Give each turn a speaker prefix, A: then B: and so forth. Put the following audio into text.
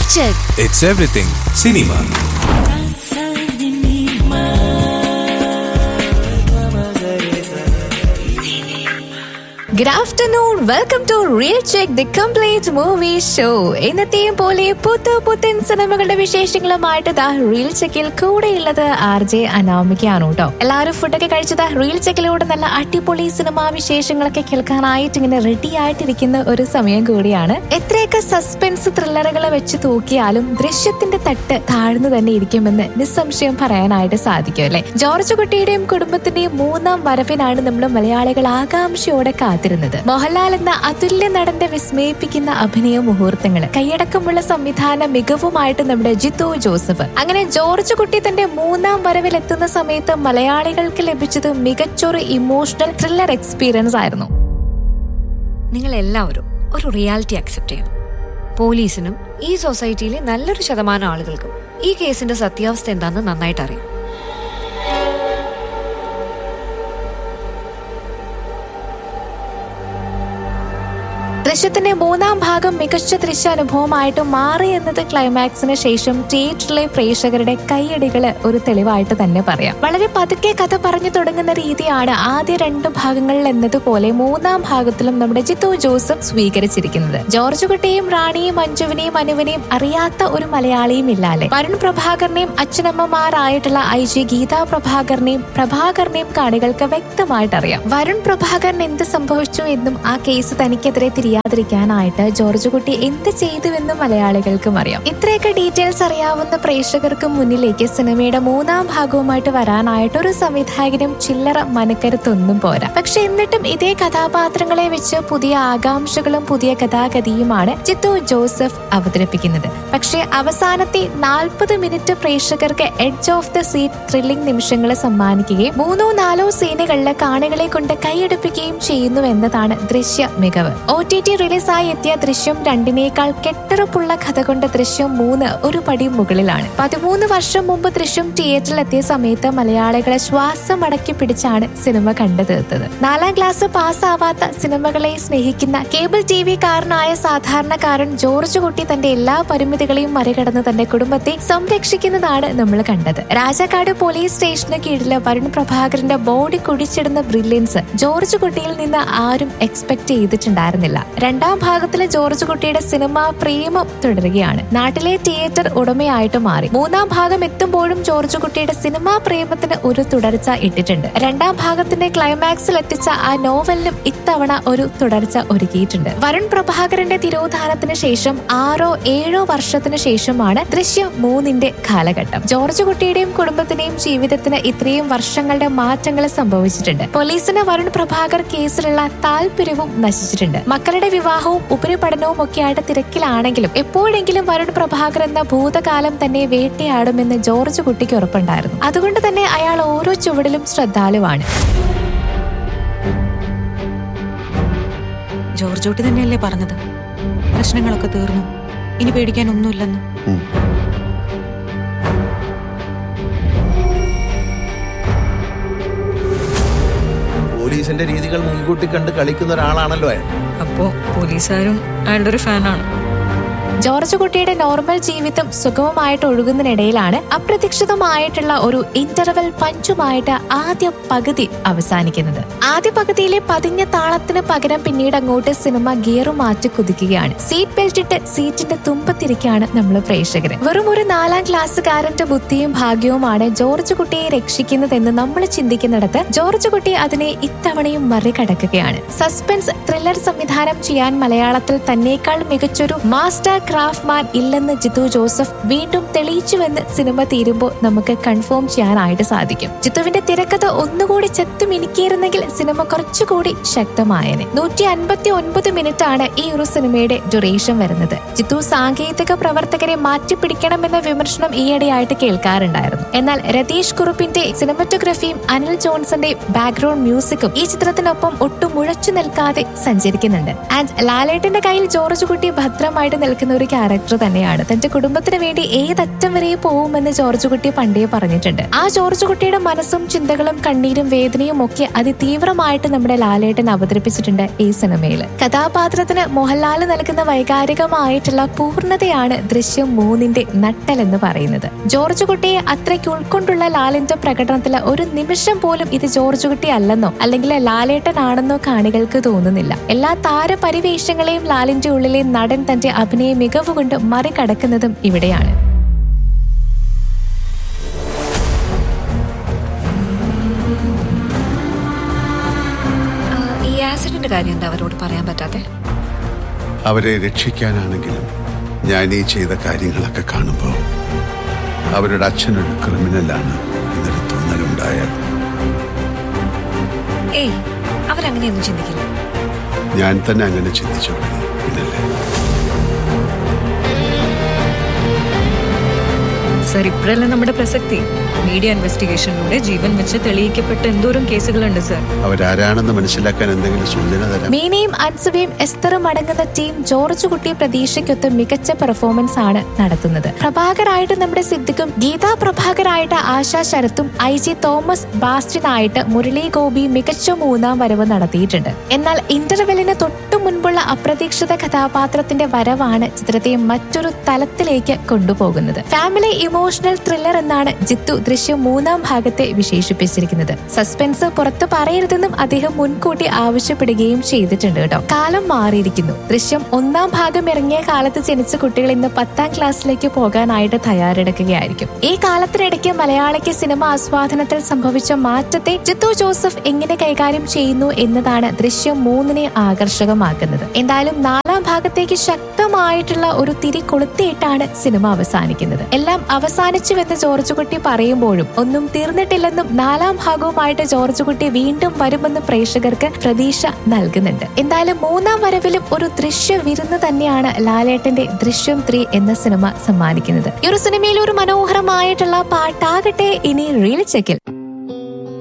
A: check.
B: It's everything cinema.
A: Good afternoon. Welcome to Real Check, the complete movie show. ഇന്നത്തെയും പോലെ പുത്തു പുത്തൻ സിനിമകളുടെ വിശേഷങ്ങളുമായിട്ട് ദാ reel ചെക്കിൽ കൂടെയുള്ളത് ആർ ജെ അനാമികയാണ് കേട്ടോ എല്ലാവരും ഫുഡൊക്കെ കഴിച്ചത് റീൽ ചെക്കിലൂടെ നല്ല അടിപൊളി സിനിമാ വിശേഷങ്ങളൊക്കെ കേൾക്കാനായിട്ട് ഇങ്ങനെ റെഡി ആയിട്ടിരിക്കുന്ന ഒരു സമയം കൂടിയാണ് എത്രയൊക്കെ സസ്പെൻസ് ത്രില്ലറുകൾ വെച്ച് തൂക്കിയാലും ദൃശ്യത്തിന്റെ തട്ട് താഴ്ന്നു തന്നെ ഇരിക്കുമെന്ന് നിസ്സംശയം പറയാനായിട്ട് സാധിക്കും അല്ലെ ജോർജ് കുട്ടിയുടെയും കുടുംബത്തിന്റെയും മൂന്നാം വരവിനാണ് നമ്മൾ മലയാളികൾ ആകാംക്ഷയോടെ കാത്തിരുന്നത് മോഹൻലാൽ എന്ന അതുല്യ നടന്റെ വിസ്മയിപ്പിക്കുന്ന അഭിനയ മുഹൂർത്തങ്ങൾ കൈയടക്കമുള്ള സംവിധാന മികവുമായിട്ട് നമ്മുടെ ജിത്തു ജോസഫ് അങ്ങനെ ജോർജ് കുട്ടി തന്റെ മൂന്നാം വരവിൽ എത്തുന്ന സമയത്ത് മലയാളികൾക്ക് ലഭിച്ചത് മികച്ചൊരു ഇമോഷണൽ ത്രില്ലർ എക്സ്പീരിയൻസ് ആയിരുന്നു
C: നിങ്ങൾ എല്ലാവരും ഒരു റിയാലിറ്റി അക്സെപ്റ്റ് ചെയ്യണം പോലീസിനും ഈ സൊസൈറ്റിയിലെ നല്ലൊരു ശതമാനം ആളുകൾക്കും ഈ കേസിന്റെ സത്യാവസ്ഥ എന്താണെന്ന് നന്നായിട്ട് അറിയാം
A: ദൃശ്യത്തിന്റെ മൂന്നാം ഭാഗം മികച്ച ദൃശ്യാനുഭവമായിട്ട് മാറി എന്നത് ക്ലൈമാക്സിന് ശേഷം തിയേറ്ററിലെ പ്രേക്ഷകരുടെ കൈയടികള് ഒരു തെളിവായിട്ട് തന്നെ പറയാം വളരെ പതുക്കെ കഥ പറഞ്ഞു തുടങ്ങുന്ന രീതിയാണ് ആദ്യ രണ്ട് ഭാഗങ്ങളിൽ എന്നതുപോലെ മൂന്നാം ഭാഗത്തിലും നമ്മുടെ ജിത്തു ജോസഫ് സ്വീകരിച്ചിരിക്കുന്നത് ജോർജ് കുട്ടിയും റാണിയും മഞ്ജുവിനെയും അനുവിനെയും അറിയാത്ത ഒരു മലയാളിയും ഇല്ലാലെ വരുൺ പ്രഭാകറിനെയും അച്ഛനമ്മമാരായിട്ടുള്ള ഐ ജി ഗീതാ പ്രഭാകറിനെയും പ്രഭാകറിനെയും കാണികൾക്ക് വ്യക്തമായിട്ട് അറിയാം വരുൺ പ്രഭാകരൻ എന്ത് സംഭവിച്ചു എന്നും ആ കേസ് തനിക്കെതിരെ തിരിയാതിരിക്കാനായിട്ട് ജോർജ് കുട്ടി എന്ത് ചെയ്തുവെന്നും മലയാളികൾക്കും അറിയാം ഇത്രയൊക്കെ ഡീറ്റെയിൽസ് അറിയാവുന്ന പ്രേക്ഷകർക്ക് മുന്നിലേക്ക് സിനിമയുടെ മൂന്നാം ഭാഗവുമായിട്ട് വരാനായിട്ട് ഒരു സംവിധായകനും ചില്ലറ മനക്കരുത്തൊന്നും പോരാ പക്ഷെ എന്നിട്ടും ഇതേ കഥാപാത്രങ്ങളെ വെച്ച് പുതിയ ആകാംക്ഷകളും പുതിയ കഥാഗതിയുമാണ് ചിത്തു ജോസഫ് അവതരിപ്പിക്കുന്നത് പക്ഷേ അവസാനത്തെ നാൽപ്പത് മിനിറ്റ് പ്രേക്ഷകർക്ക് edge of the seat thrilling നിമിഷങ്ങൾ സമ്മാനിക്കുകയും മൂന്നോ നാലോ സീനുകളിലെ കാണികളെ കൊണ്ട് കൈയടുപ്പിക്കുകയും ചെയ്യുന്നു എന്നതാണ് ദൃശ്യ മികവ് ഒ ടി ടി റിലീസായി എത്തിയ ദൃശ്യം രണ്ടിനേക്കാൾ കെട്ടുറപ്പുള്ള കഥ കൊണ്ട് ദൃശ്യം മൂന്ന് ഒരു പടി മുകളിലാണ് പതിമൂന്ന് വർഷം മുമ്പ് ദൃശ്യം തിയേറ്ററിൽ എത്തിയ സമയത്ത് മലയാളികളെ ശ്വാസം അടക്കി പിടിച്ചാണ് സിനിമ കണ്ടു തീർത്തത് നാലാം ക്ലാസ് പാസ്സാവാത്ത സിനിമകളെ സ്നേഹിക്കുന്ന കേബിൾ ടി വി കാരനായ സാധാരണക്കാരൻ ജോർജ് കുട്ടി തന്റെ എല്ലാ പരിമിതികളെയും മറികടന്ന് തന്റെ കുടുംബത്തെ സംരക്ഷിക്കുന്നതാണ് നമ്മൾ കണ്ടത് രാജാക്കാട് പോലീസ് സ്റ്റേഷന് കീഴില് വരുൺ പ്രഭാകരന്റെ ബോഡി കുടിച്ചിടുന്ന ബ്രില്യൻസ് ജോർജ് കുട്ടിയിൽ നിന്ന് ആരും എക്സ്പെക്ട് ചെയ്തിട്ടുണ്ടായിരുന്നില്ല രണ്ടാം ഭാഗത്തിലെ ജോർജ് കുട്ടിയുടെ സിനിമ പ്രേമം തുടരുകയാണ് നാട്ടിലെ തിയേറ്റർ ഉടമയായിട്ട് മാറി മൂന്നാം ഭാഗം എത്തുമ്പോഴും ജോർജ് കുട്ടിയുടെ സിനിമാ പ്രേമത്തിന് ഒരു തുടർച്ച ഇട്ടിട്ടുണ്ട് രണ്ടാം ഭാഗത്തിന്റെ ക്ലൈമാക്സിൽ എത്തിച്ച ആ നോവലിനും ഇത്തവണ ഒരു തുടർച്ച ഒരുക്കിയിട്ടുണ്ട് വരുൺ പ്രഭാകരന്റെ തിരോധാനത്തിന് ശേഷം ആറോ ഏഴോ വർഷത്തിന് ശേഷമാണ് ദൃശ്യം മൂന്നിന്റെ കാലഘട്ടം ജോർജ് കുട്ടിയുടെയും കുടുംബത്തിന്റെയും ജീവിതത്തിന് ഇത്രയും വർഷങ്ങളുടെ മാറ്റങ്ങൾ സംഭവിച്ചിട്ടുണ്ട് പോലീസിന് വരുൺ പ്രഭാകർ കേസിലുള്ള താല്പര്യവും നശിച്ചിട്ടുണ്ട് മക്കളുടെ വിവാഹവും ഉപരിപഠനവും ഒക്കെ ആയിട്ട് തിരക്കിലാണെങ്കിലും എപ്പോഴെങ്കിലും വരുൺ പ്രഭാകർ എന്ന ഭൂതകാലം തന്നെ വേട്ടയാടുമെന്ന് ജോർജ് കുട്ടിക്ക് ഉറപ്പുണ്ടായിരുന്നു അതുകൊണ്ട് തന്നെ അയാൾ ഓരോ ചുവടിലും ശ്രദ്ധാലുവാണ്
D: ജോർജ് കുട്ടി തന്നെയല്ലേ പറഞ്ഞത് പ്രശ്നങ്ങളൊക്കെ തീർന്നു ഇനി പേടിക്കാനൊന്നുമില്ലെന്ന്
E: പോലീസിന്റെ രീതികൾ മുൻകൂട്ടി കണ്ട് കളിക്കുന്ന ഒരാളാണല്ലോ അയാൾ
D: അപ്പോ പോലീസുകാരും അയാളുടെ ഒരു ഫാനാണ്
A: ജോർജ് കുട്ടിയുടെ നോർമൽ ജീവിതം സുഗമമായിട്ട് ഒഴുകുന്നതിനിടയിലാണ് അപ്രതീക്ഷിതമായിട്ടുള്ള ഒരു ഇന്റർവെൽ പഞ്ചുമായിട്ട് ആദ്യ പകുതി അവസാനിക്കുന്നത് ആദ്യ പകുതിയിലെ പതിഞ്ഞ താളത്തിന് പകരം പിന്നീട് അങ്ങോട്ട് സിനിമ ഗിയർ മാറ്റി കുതിക്കുകയാണ് സീറ്റ് ബെൽറ്റ് ഇട്ട് സീറ്റിന്റെ തുമ്പത്തിരിക്കാണ് നമ്മൾ പ്രേക്ഷകര് വെറും ഒരു നാലാം ക്ലാസ്സുകാരന്റെ ബുദ്ധിയും ഭാഗ്യവുമാണ് ജോർജ് കുട്ടിയെ രക്ഷിക്കുന്നതെന്ന് നമ്മൾ ചിന്തിക്കുന്നിടത്ത് ജോർജ് കുട്ടി അതിനെ ഇത്തവണയും മറികടക്കുകയാണ് സസ്പെൻസ് ത്രില്ലർ സംവിധാനം ചെയ്യാൻ മലയാളത്തിൽ തന്നേക്കാൾ മികച്ചൊരു മാസ്റ്റർ ക്രാഫ്റ്റ്മാൻ ഇല്ലെന്ന് ജിത്തു ജോസഫ് വീണ്ടും തെളിയിച്ചുവെന്ന് സിനിമ തീരുമ്പോൾ നമുക്ക് കൺഫേം ചെയ്യാനായിട്ട് സാധിക്കും ജിത്തുവിന്റെ തിരക്കഥ ഒന്നുകൂടി ചെത്തുമിനുക്കിയിരുന്നെങ്കിൽ സിനിമ കുറച്ചുകൂടി ശക്തമായേനെ നൂറ്റി അൻപത്തി ഒൻപത് മിനിറ്റ് ആണ് ഈ ഒരു സിനിമയുടെ ഡ്യൂറേഷൻ വരുന്നത് ജിത്തു സാങ്കേതിക പ്രവർത്തകരെ മാറ്റിപ്പിടിക്കണമെന്ന വിമർശനം ഈയിടെയായിട്ട് കേൾക്കാറുണ്ടായിരുന്നു എന്നാൽ രതീഷ് കുറുപ്പിന്റെ സിനിമറ്റോഗ്രഫിയും അനിൽ ജോൺസന്റെ ബാക്ക്ഗ്രൗണ്ട് മ്യൂസിക്കും ഈ ചിത്രത്തിനൊപ്പം ഒട്ടും മുഴച്ചു നിൽക്കാതെ സഞ്ചരിക്കുന്നുണ്ട് ആൻഡ് ലാലേട്ടന്റെ കയ്യിൽ ജോർജ് കുട്ടി ഭദ്രമായിട്ട് നിൽക്കുന്ന ഒരു ക്യാരക്ടർ തന്നെയാണ് തന്റെ കുടുംബത്തിന് വേണ്ടി ഏതറ്റം വരെ പോകുമെന്ന് ജോർജ് കുട്ടി പണ്ടേ പറഞ്ഞിട്ടുണ്ട് ആ ജോർജ് കുട്ടിയുടെ മനസ്സും ചിന്തകളും കണ്ണീരും വേദനയും ഒക്കെ അതിതീവ്രമായിട്ട് നമ്മുടെ ലാലേട്ടൻ അവതരിപ്പിച്ചിട്ടുണ്ട് ഈ സിനിമയിൽ കഥാപാത്രത്തിന് മോഹൻലാൽ നൽകുന്ന വൈകാരികമായിട്ടുള്ള പൂർണ്ണതയാണ് ദൃശ്യം മൂന്നിന്റെ നട്ടൽ എന്ന് പറയുന്നത് ജോർജ് കുട്ടിയെ അത്രയ്ക്ക് ഉൾക്കൊണ്ടുള്ള ലാലിന്റെ പ്രകടനത്തിൽ ഒരു നിമിഷം പോലും ഇത് ജോർജ് കുട്ടി അല്ലെന്നോ അല്ലെങ്കിൽ ലാലേട്ടനാണെന്നോ കാണികൾക്ക് തോന്നുന്നില്ല എല്ലാ താരപരിവേഷങ്ങളെയും ലാലിന്റെ ഉള്ളിലെ നടൻ തന്റെ അഭിനയ മികവ് കൊണ്ട് മറികടക്കുന്നതും ഇവിടെയാണ്
C: ആ, ഈ ആക്സിഡന്റ് കാര്യം എന്താ അവരോട് പറയാൻ പറ്റാത്തെ
F: അവരെ രക്ഷിക്കാനാണെങ്കിലും ഞാൻ ഈ ചെയ്ത കാര്യങ്ങളൊക്കെ കാണുമ്പോൾ അവരുടെ അച്ഛനൊരു ക്രിമിനലാണ് എന്നൊരു തോന്നലുണ്ടായാൽ
C: ഏയ് അവരങ്ങനെയൊന്നും ചിന്തിക്കില്ല
F: ഞാൻ തന്നെ അങ്ങനെ ചിന്തിച്ചു തുടങ്ങി പിന്നല്ലേ
G: സർ ഇപ്പോഴല്ലേ നമ്മുടെ പ്രസക്തി മീഡിയ ഇൻവെസ്റ്റിഗേഷനിലൂടെ ജീവൻ വെച്ച് തെളിയിക്കപ്പെട്ട എന്തോരം കേസുകളുണ്ട് സർ
F: അവരാരാണെന്ന് മനസ്സിലാക്കാൻ എന്തെങ്കിലും സൂചന തരാം
A: മീനയും അൻസുബയും എസ്തറും അടങ്ങുന്ന ടീം ജോർജ് കുട്ടി പ്രതീക്ഷയ്ക്കൊത്ത് മികച്ച പെർഫോമൻസ് ആണ് നടത്തുന്നത് പ്രഭാകരായിട്ട് നമ്മുടെ സിദ്ദിഖും ഗീതാ പ്രഭാകരായിട്ട് ആശാ ശരത്തും ഐ ജി തോമസ് ബാസ്റ്റിനായിട്ട് മുരളി ഗോപി മികച്ച മൂന്നാം വരവ് നടത്തിയിട്ടുണ്ട് എന്നാൽ ഇന്റർവെല്ലിന് തൊട്ടു മുൻപുള്ള അപ്രതീക്ഷിത കഥാപാത്രത്തിന്റെ വരവാണ് ചിത്രത്തെ മറ്റൊരു തലത്തിലേക്ക് കൊണ്ടുപോകുന്നത് ഫാമിലി ഇമോഷണൽ ത്രില്ലർ എന്നാണ് ജിത്തു ദൃശ്യം മൂന്നാം ഭാഗത്തെ വിശേഷിപ്പിച്ചിരിക്കുന്നത് സസ്പെൻസ് പുറത്തു പറയരുതെന്നും അദ്ദേഹം മുൻകൂട്ടി ആവശ്യപ്പെടുകയും ചെയ്തിട്ടുണ്ട് കേട്ടോ കാലം മാറിയിരിക്കുന്നു ദൃശ്യം ഒന്നാം ഭാഗം ഇറങ്ങിയ കാലത്ത് ജനിച്ച കുട്ടികൾ ഇന്ന് പത്താം ക്ലാസ്സിലേക്ക് പോകാനായിട്ട് തയ്യാറെടുക്കുകയായിരിക്കും ഈ കാലത്തിനിടയ്ക്ക് മലയാളിക്ക് സിനിമ ആസ്വാദനത്തിൽ സംഭവിച്ച മാറ്റത്തെ ജിത്തു ജോസഫ് എങ്ങനെ കൈകാര്യം ചെയ്യുന്നു എന്നതാണ് ദൃശ്യം മൂന്നിനെ ആകർഷകമാക്കുന്നത് എന്തായാലും നാലാം ഭാഗത്തേക്ക് ശക്തമായിട്ടുള്ള ഒരു തിരി കൊളുത്തിയിട്ടാണ് സിനിമ അവസാനിക്കുന്നത് എല്ലാം അവസാനിച്ചുവെന്ന് ജോർജ് കുട്ടി പറയുമ്പോഴും ഒന്നും തീർന്നിട്ടില്ലെന്നും നാലാം ഭാഗവുമായിട്ട് ജോർജ് കുട്ടി വീണ്ടും വരുമെന്ന് പ്രേക്ഷകർക്ക് പ്രതീക്ഷ നൽകുന്നുണ്ട് എന്തായാലും മൂന്നാം വരവിലും ഒരു ദൃശ്യ വിരുന്ന് തന്നെയാണ് ലാലേട്ടന്റെ ദൃശ്യം ത്രീ എന്ന സിനിമ സമ്മാനിക്കുന്നത് ഈ ഒരു സിനിമയിൽ ഒരു മനോഹരമായിട്ടുള്ള പാട്ടാകട്ടെ ഇനി റീൽ ചെക്കിൽ